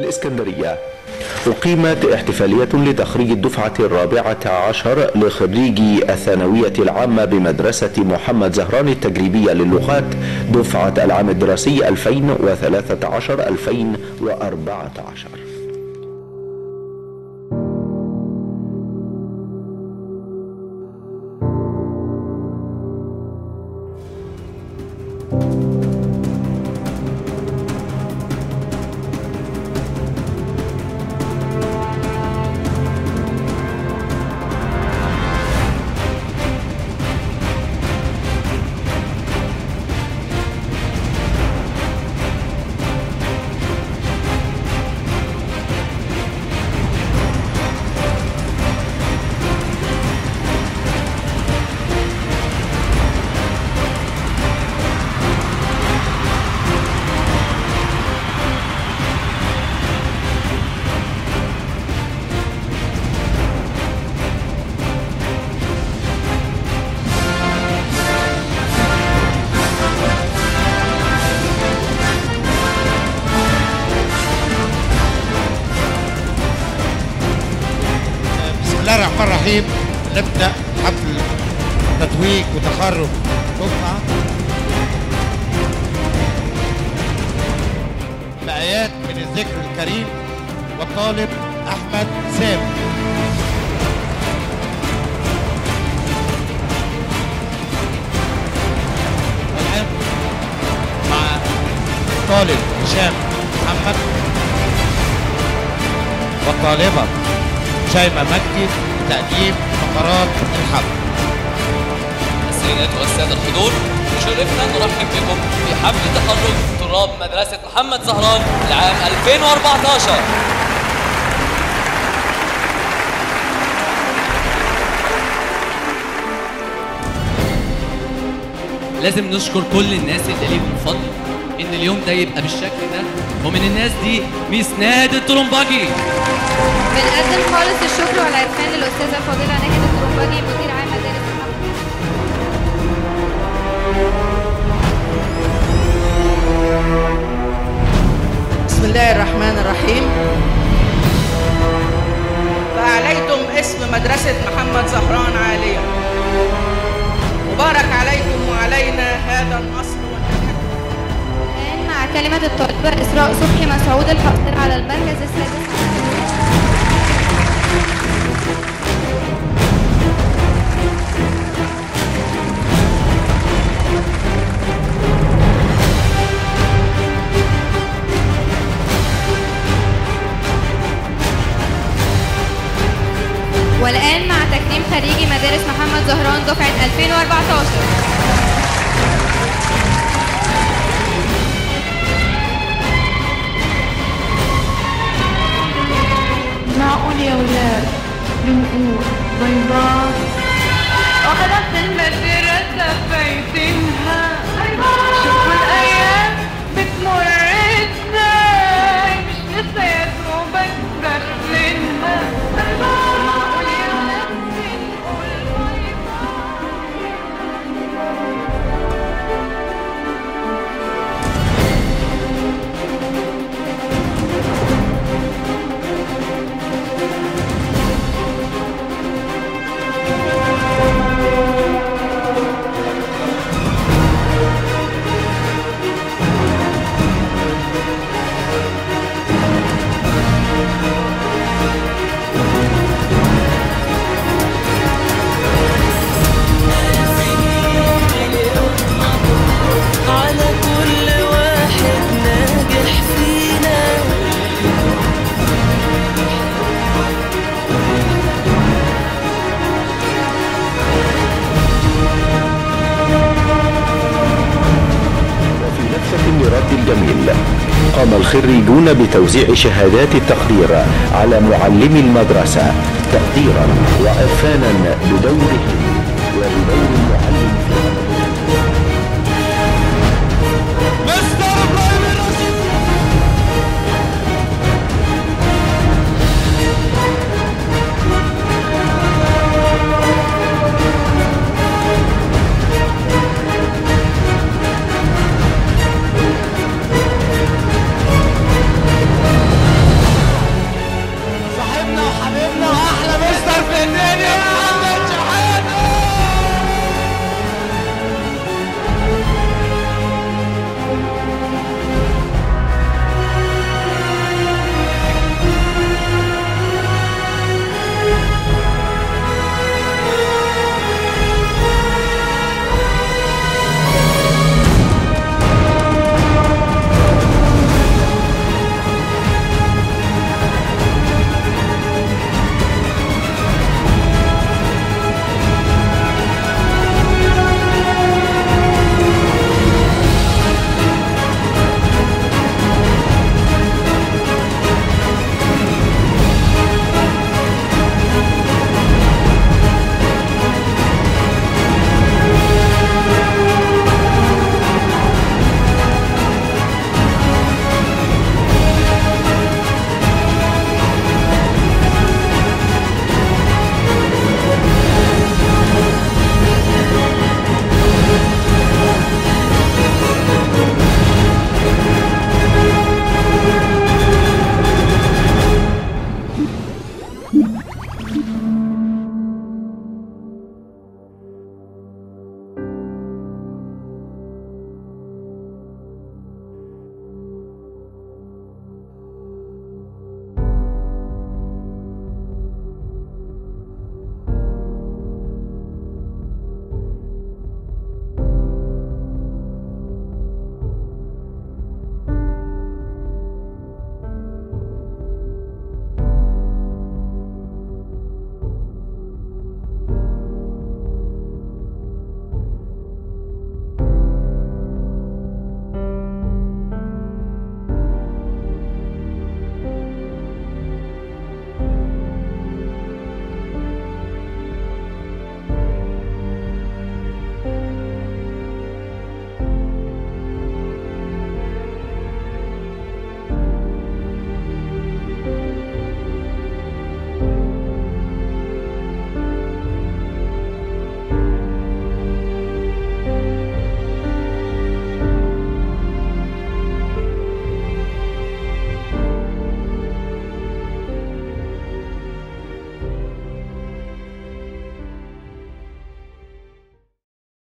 بالإسكندرية أقيمت احتفالية لتخريج الدفعة الرابعة عشر لخريجي الثانوية العامة بمدرسة محمد زهران التجريبية للغات دفعة العام الدراسي 2013-2014 بسم الله الرحمن الرحيم نبدأ حفل تتويج وتخرج دفعة بآيات من الذكر الكريم والطالب أحمد سامي والآن مع طالب هشام محمد والطالبة شيماء مجدي لتقديم فقرات الحفل السيدات والسادة الحضور يشرفنا نرحب بكم في حفل تخرج طلاب مدرسة محمد زهران لعام 2014 لازم نشكر كل الناس اللي ليهم فضل ان اليوم ده يبقى بالشكل ده ومن الناس دي ميس ناد الطرمباجي بنقدم خالص الشكر والعرفان للاستاذه الفاضله ناهد الطرمباجي مدير عام مدارس محمد بسم الله الرحمن الرحيم فأعليتم اسم مدرسة محمد زهران عالية مبارك عليكم وعلينا هذا النصر والنجاح الان مع كلمه الطالبه اسراء صبحي مسعود الحاصل على المركز السادس والآن مع تكريم خريجي مدارس محمد زهران دفعة 2014 معقول يا ولاد بنقول بيضاء وخلاص المدرسة فايتينها شوفوا الأيام بتمر ازاي مش لسه يا دوبك داخلينها معقول يا ولاد بنقول بيضاء على كل واحد ناجح فينا وفي لفة لرد الجميل قام الخريجون بتوزيع شهادات التقدير على معلمي المدرسة تقديرا وإرفانا بدورهم